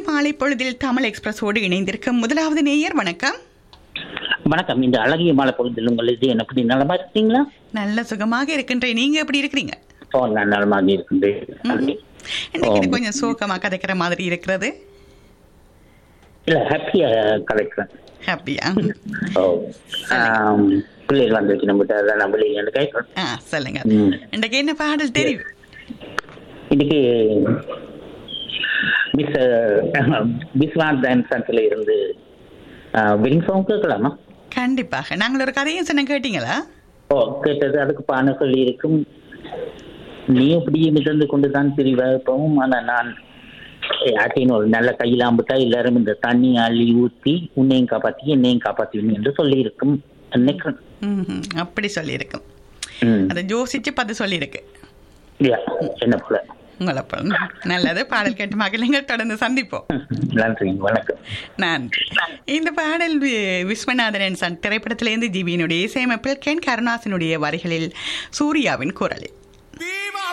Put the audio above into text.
மாலை பொழுதில் தமிழ் எக்ஸ்பிரஸோடு இணைந்திருக்கும் முதலாவது நேயர் வணக்கம் வணக்கம் இந்த அழகிய மாலை பொழுதில் உங்கள் இது எப்படி நலமா இருக்கீங்களா நல்ல சுகமாக இருக்கின்றேன் நீங்க எப்படி இருக்கிறீங்க ஓ நான் நலமாக இருக்கின்றேன் நன்றி. இன்னைக்கு இது ஓ. கொஞ்சம் சோகமா கதைக்கிற மாதிரி இருக்கிறது இல்ல ஹாப்பியா கலைக்கிறேன் ஹாப்பியா ஓ ஆம், பிள்ளைகள் வந்துச்சு நம்மகிட்ட அதான் நான் வெளியே வந்து கேட்கறேன் ஆ சொல்லுங்க ம். இன்றைக்கு என்ன பாடல் தெரியும் இன்னைக்கு மிஸ் விஸ்வநாத் டான்சன்ஸ்ல இருந்து வெட்டிங் சாங் கேட்கலாமா கண்டிப்பாக நாங்கள் ஒரு கதையும் சொன்ன கேட்டீங்களா ஓ கேட்டது அதுக்கு பான சொல்லி இருக்கும் நீ இப்படி மிதந்து கொண்டு தான் திரிவ இப்பவும் ஆனா நான் யார்ட்டையும் ஒரு நல்ல கையிலாம்பிட்டா எல்லாரும் இந்த தண்ணி அள்ளி ஊத்தி உன்னையும் காப்பாத்தி என்னையும் காப்பாத்தியும் என்று சொல்லி இருக்கும் நினைக்கிறேன் ம்ஹும். அப்படி சொல்லியிருக்கும் ம். அதை யோசிச்சு பார்த்து சொல்லியிருக்கு Yeah, என்ன போல உங்களை போல. நல்லது பாடல் கேட்டு மகளிங்க தொடர்ந்து சந்திப்போம் நன்றி வணக்கம் நன்றி இந்த பாடல் வி- விஸ்வநாதன் சன் திரைப்படத்திலிருந்து ஜிவியினுடைய இசையமைப்பில் கென் கருணாசினுடைய வரிகளில் சூர்யாவின் குரலில்